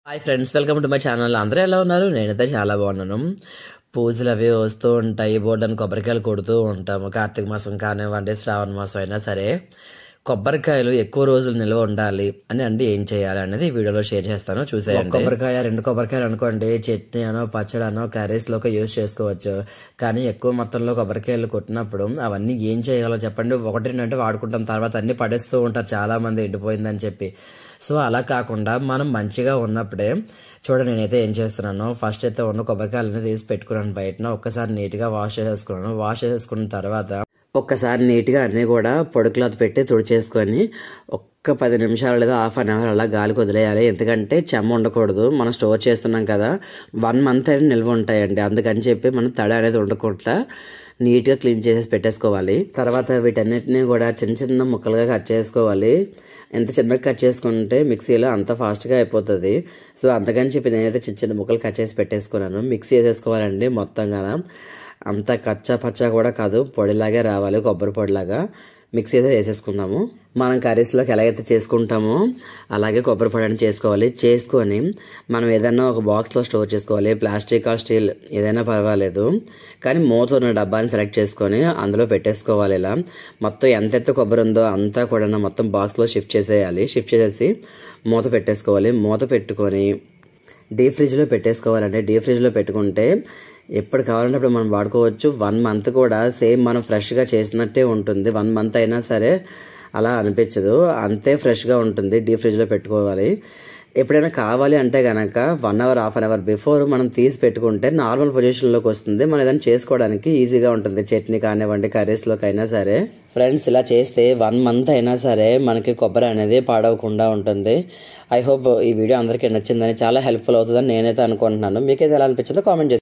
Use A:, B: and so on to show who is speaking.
A: hi friends welcome to my channel అందరూ ఎలా ఉన్నారు నేనైతే చాలా బాగున్నాను పూజలు అవి వస్తూ ఉంటాయి బోర్డని కొబ్బరికాయలు కొడుతూ ఉంటాము కార్తీక మాసం కానివ్వండి శ్రావణ మాసం అయినా సరే కొబ్బరికాయలు ఎక్కువ రోజులు నిల్వ ఉండాలి అని అంటే ఏం చేయాలి అనేది ఈ వీడియోలో షేర్ చేస్తాను చూసేయండి కొబ్బరికాయ రెండు కొబ్బరికాయలు అనుకోండి చట్నీ అనో పచ్చడి అనో కర్రీస్లోకి యూజ్ చేసుకోవచ్చు కానీ ఎక్కువ మొత్తంలో కొబ్బరికాయలు కొట్టినప్పుడు అవన్నీ ఏం చేయాలో చెప్పండి ఒకటి రెండు అంటే వాడుకుంటాం తర్వాత అన్ని పడేస్తూ ఉంటారు చాలా మంది ఎండిపోయిందని చెప్పి సో అలా కాకుండా మనం మంచిగా ఉన్నప్పుడే చూడండి నేనైతే ఏం చేస్తున్నాను ఫస్ట్ అయితే ఉన్న కొబ్బరికాయలని తీసి పెట్టుకున్నాను బయటన ఒక్కసారి నీట్గా వాష్ చేసేసుకున్నాను వాష్ చేసేసుకున్న తర్వాత ఒక్కసారి నీట్గా అన్నీ కూడా పొడి క్లాత్ పెట్టి తుడిచేసుకొని ఒక్క పది నిమిషాలు లేదా హాఫ్ అన్ అవర్ అలా గాలికి వదిలేయాలి ఎందుకంటే చెమ్మ ఉండకూడదు మనం స్టోర్ చేస్తున్నాం కదా వన్ మంత్ అయినా నిల్వ ఉంటాయండి అందుకని చెప్పి మనం తడి అనేది ఉండకుండా నీట్గా క్లీన్ చేసేసి పెట్టేసుకోవాలి తర్వాత వీటన్నిటిని కూడా చిన్న చిన్న ముక్కలుగా కట్ చేసుకోవాలి ఎంత చిన్నగా కట్ చేసుకుంటే మిక్సీలో అంత ఫాస్ట్గా అయిపోతుంది సో అందుకని చెప్పి నేనైతే చిన్న చిన్న ముక్కలు కట్ చేసి పెట్టేసుకున్నాను మిక్సీ వేసేసుకోవాలండి మొత్తంగా అంత కచ్చా పచ్చా కూడా కాదు పొడిలాగే రావాలి కొబ్బరి పొడిలాగా మిక్సీ అయితే వేసేసుకుందాము మనం కర్రీస్లోకి ఎలాగైతే చేసుకుంటామో అలాగే కొబ్బరి పొడి అని చేసుకోవాలి చేసుకొని మనం ఏదైనా ఒక బాక్స్లో స్టోర్ చేసుకోవాలి ప్లాస్టిక్ ఆర్ స్టీల్ ఏదైనా పర్వాలేదు కానీ మూత ఉన్న డబ్బాని సెలెక్ట్ చేసుకొని అందులో పెట్టేసుకోవాలి ఇలా మొత్తం ఎంత ఎత్తు కొబ్బరి ఉందో అంతా కూడా మొత్తం బాక్స్లో షిఫ్ట్ చేసేయాలి షిఫ్ట్ చేసేసి మూత పెట్టేసుకోవాలి మూత పెట్టుకొని డీప్ ఫ్రిడ్జ్లో పెట్టేసుకోవాలంటే డీప్ ఫ్రిడ్జ్లో పెట్టుకుంటే ఎప్పుడు కావాలంటే అప్పుడు మనం వాడుకోవచ్చు వన్ మంత్ కూడా సేమ్ మనం ఫ్రెష్గా చేసినట్టే ఉంటుంది వన్ మంత్ అయినా సరే అలా అనిపించదు అంతే ఫ్రెష్గా ఉంటుంది డీప్ ఫ్రిడ్జ్లో పెట్టుకోవాలి ఎప్పుడైనా కావాలి అంటే గనక one hour half an hour before మనం తీసి పెట్టుకుంటే నార్మల్ పొజిషన్లోకి వస్తుంది మనం ఏదైనా చేసుకోవడానికి ఈజీగా ఉంటుంది చట్నీ కానివ్వండి కర్రీస్లోకి అయినా సరే ఫ్రెండ్స్ ఇలా చేస్తే వన్ మంత్ అయినా సరే మనకి కొబ్బరి అనేది పాడవకుండా ఉంటుంది ఐ హోప్ ఈ వీడియో అందరికీ నచ్చిందని చాలా హెల్ప్ఫుల్ అవుతుందని నేనైతే అనుకుంటున్నాను మీకైతే ఎలా అనిపించిందో కామెంట్ చేసి